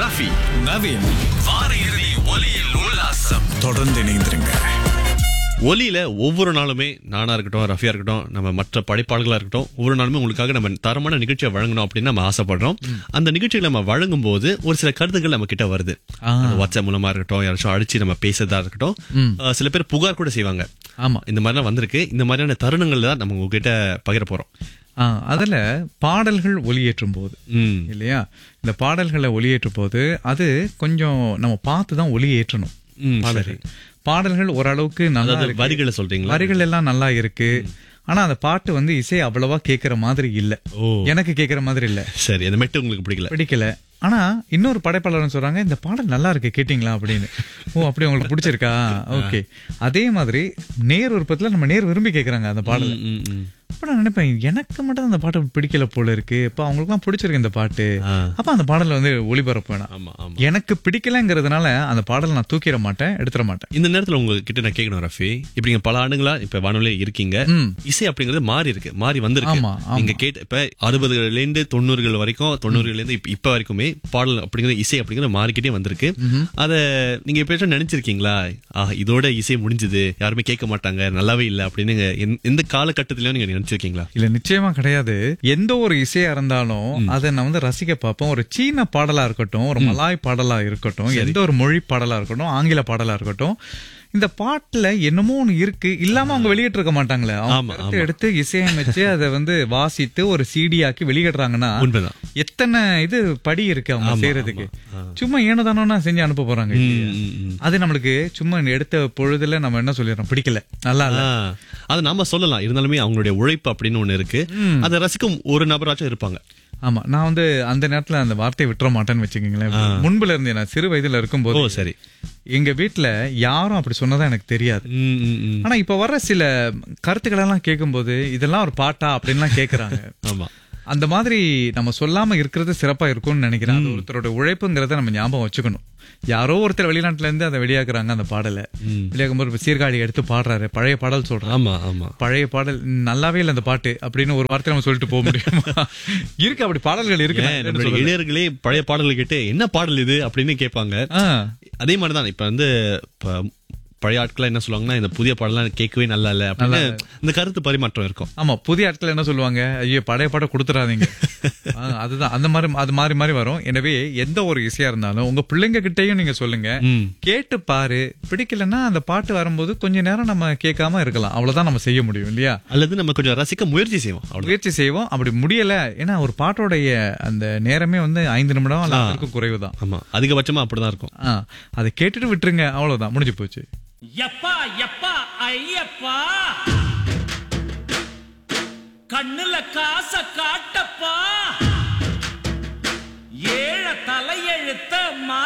ரஃபி நவீன் வார இறுதி ஒலியில் உல்லாசம் தொடர்ந்து இணைந்திருங்க ஒலியில ஒவ்வொரு நாளுமே நானா இருக்கட்டும் ரஃபியா இருக்கட்டும் நம்ம மற்ற படைப்பாளர்களா இருக்கட்டும் ஒவ்வொரு நாளுமே உங்களுக்காக நம்ம தரமான நிகழ்ச்சியை வழங்கணும் அப்படின்னு நம்ம ஆசைப்படுறோம் அந்த நிகழ்ச்சிகளை நம்ம வழங்கும் போது ஒரு சில கருத்துக்கள் நம்ம கிட்ட வருது அது வாட்ஸ்அப் மூலமா இருக்கட்டும் யாராச்சும் அடிச்சு நம்ம பேசுறதா இருக்கட்டும் அஹ் சில பேர் புகார் கூட செய்வாங்க ஆமா இந்த மாதிரிலாம் வந்திருக்கு இந்த மாதிரியான தருணங்கள் தான் நம்ம உங்ககிட்ட பகிர போறோம் ஆ, அதுல பாடல்கள் ஒளியேற்றும் போது ம் இல்லையா இந்த பாடல்களை ஒளியேற்றும் போது அது கொஞ்சம் நம்ம பார்த்து தான் ஒளியேற்றணும் ம், பாடல்கள் பாடல்கள் ஓரளவுக்கு நல்லா அதாவது இருக்கு. வரிகளை சொல்றீங்களா வரிகள் எல்லாம் நல்லா இருக்கு ஆனா அந்த பாட்டு வந்து இசை அவ்வளவா கேக்குற மாதிரி இல்ல ஓ எனக்கு கேக்குற மாதிரி இல்ல சரி அந்த மெட்டு உங்களுக்கு பிடிக்கல பிடிக்கல ஆனா இன்னொரு படைப்பாளர் சொல்றாங்க இந்த பாடல் நல்லா இருக்கு கேட்டீங்களா அப்படின்னு ஓ அப்படி உங்களுக்கு பிடிச்சிருக்கா ஓகே அதே மாதிரி நேர் விருப்பத்துல நம்ம நேர் விரும்பி கேக்குறாங்க அந்த பாடல் ம், ம், ம். அப்ப நான் நினைப்பேன் எனக்கு மட்டும் அந்த பாட்டு பிடிக்கல போல இருக்கு இப்ப அவங்களுக்குலாம் பிடிச்சிருக்கு இந்த பாட்டு ஆ. அப்ப அந்த பாடலை வந்து ஒளிபரப்ப வேணாம் ஆமா ஆமா எனக்கு பிடிக்கலங்கிறதுனால அந்த பாடலை நான் தூக்கிட மாட்டேன் எடுத்துட மாட்டேன் இந்த நேரத்துல உங்ககிட்ட நான் கேட்கணும் ரஃபி இப்ப நீங்க பல ஆண்டுகளா இப்ப வானொலியில இருக்கீங்க ம். இசை அப்படிங்கிறது மாறி இருக்கு மாறி வந்திருக்கு ஆமா, ஆமா. நீங்க கேட்ட இப்ப அறுபதுகள்ல இருந்து தொண்ணூறுகள் வரைக்கும் தொண்ணூறுகள்ல இருந்து இப்ப- இப்ப வரைக்குமே பாடல் அப்படிங்கிறது இசை அப்படிங்கிறது மாறிக்கிட்டே வந்திருக்கு அத நீங்க எப்ப நினைச்சிருக்கீங்களா ஆஹ் இதோட இசை முடிஞ்சது யாருமே கேட்க மாட்டாங்க நல்லாவே இல்ல அப்படின்னு நீங்க எந்த- எந்த காலகட்டத்திலயும் நீங்க நினைச்சிருக்கீங்களா இல்ல நிச்சயமா கிடையாது எந்த ஒரு இசையா இருந்தாலும் அதை நான் வந்து ரசிக்க பார்ப்போம் ஒரு சீன பாடலா இருக்கட்டும் ஒரு மலாய் பாடலா இருக்கட்டும் எந்த ஒரு மொழி பாடலா இருக்கட்டும் ஆங்கில பாடலா இருக்கட்டும் இந்த பாட்டுல என்னமோ ஒண்ணு இருக்கு இல்லாம அவங்க வெளியிட்டு இருக்க மாட்டாங்களே அவங்க ஆமா, கருத்தை எடுத்து இசையமைச்சு அதை வந்து வாசித்து ஒரு சிடி ஆக்கி வெளியிடுறாங்கன்னா உண்மைதான் எத்தனை இது படி இருக்கு அவங்க செய்யறதுக்கு சும்மா ஏனதானோன்னா செஞ்சு அனுப்ப போறாங்க இல்லையா? ம், ம், ம். அது நம்மளுக்கு சும்மா எடுத்த பொழுதுல நம்ம என்ன சொல்லிடுறோம் பிடிக்கல நல்லா இல்ல ஆ, அது நாம சொல்லலாம் இருந்தாலுமே அவங்களுடைய உழைப்பு அப்படின்னு ஒண்ணு இருக்கு அதை ரசிக்கும் ஒரு நபராச்சும் இருப்பாங்க ஆமா நான் வந்து அந்த நேரத்துல அந்த வார்த்தையை விட்டுற மாட்டேன்னு வச்சுக்கோங்களேன் முன்புல இருந்து நான் சிறு வயதுல ஓ இருக்கும்போது சரி எங்க வீட்ல யாரும் அப்படி சொன்னதா எனக்கு தெரியாது ம், ம், ம். ஆனா இப்ப வர்ற சில கருத்துக்கள் எல்லாம் கேட்கும்போது இதெல்லாம் ஒரு பாட்டா அப்படின்லாம் கேக்குறாங்க ஆமா அந்த மாதிரி நம்ம சொல்லாம இருக்கிறது சிறப்பா இருக்கும்னு நினைக்கிறேன் அது ஒருத்தரோட உழைப்புங்கிறத நம்ம ஞாபகம் வச்சுக்கணும் யாரோ ஒருத்தர் வெளிநாட்டுல இருந்து அதை வெளியாக்குறாங்க அந்த பாடலை வெளியாக்கும் போது இப்ப சீர்காழி எடுத்து பாடுறாரு பழைய பாடல் சொல்றாரு ஆமா ஆமா பழைய பாடல் நல்லாவே இல்லை அந்த பாட்டு அப்படின்னு ஒரு வார்த்தை நம்ம சொல்லிட்டு போக முடியுமா இருக்கு அப்படி பாடல்கள் இருக்கு நான் ஏன் இல்லைன்னு நம்மளுடைய சொல்லல. இளையர்களே பழைய பாடல்கள் கேட்டு என்ன பாடல் இது அப்படின்னு கேட்பாங்க ஆ, அதே மாதிரிதான் இப்ப வந்து இப்ப பழைய ஆட்கள் என்ன சொல்லுவாங்கன்னா இந்த புதிய பாடலாம் கேட்கவே நல்லா இல்ல அப்படின்னு இந்த கருத்து பரிமாற்றம் இருக்கும் ஆமா புதிய ஆட்கள் என்ன சொல்லுவாங்க ஐயோ பழைய பாட்டை கொடுத்துறாதீங்க ஆ, அதுதான் அந்த மாதிரி அது மாறி மாறி வரும் எனவே எந்த ஒரு இசையா இருந்தாலும் உங்க பிள்ளைங்க கிட்டயும் நீங்க சொல்லுங்க ம். கேட்டு பாரு பிடிக்கலன்னா அந்த பாட்டு வரும்போது கொஞ்ச நேரம் நம்ம கேட்காம இருக்கலாம் அவ்வளவுதான் நம்ம செய்ய முடியும் இல்லையா அல்லது நம்ம கொஞ்சம் ரசிக்க முயற்சி செய்வோம் அவ்வளவு முயற்சி செய்வோம் அப்படி முடியல ஏன்னா ஒரு பாட்டோடைய அந்த நேரமே வந்து ஐந்து நிமிடம் அல்ல அதற்கும் குறைவுதான் ஆமா அதிகபட்சமா அப்படிதான் இருக்கும் ஆ, அதை கேட்டுட்டு விட்டுருங்க அவ்வளவுதான் முடிஞ்சு போச்சு எப்பா எப்பா ஐயப்பா கண்ணுல காச காட்ட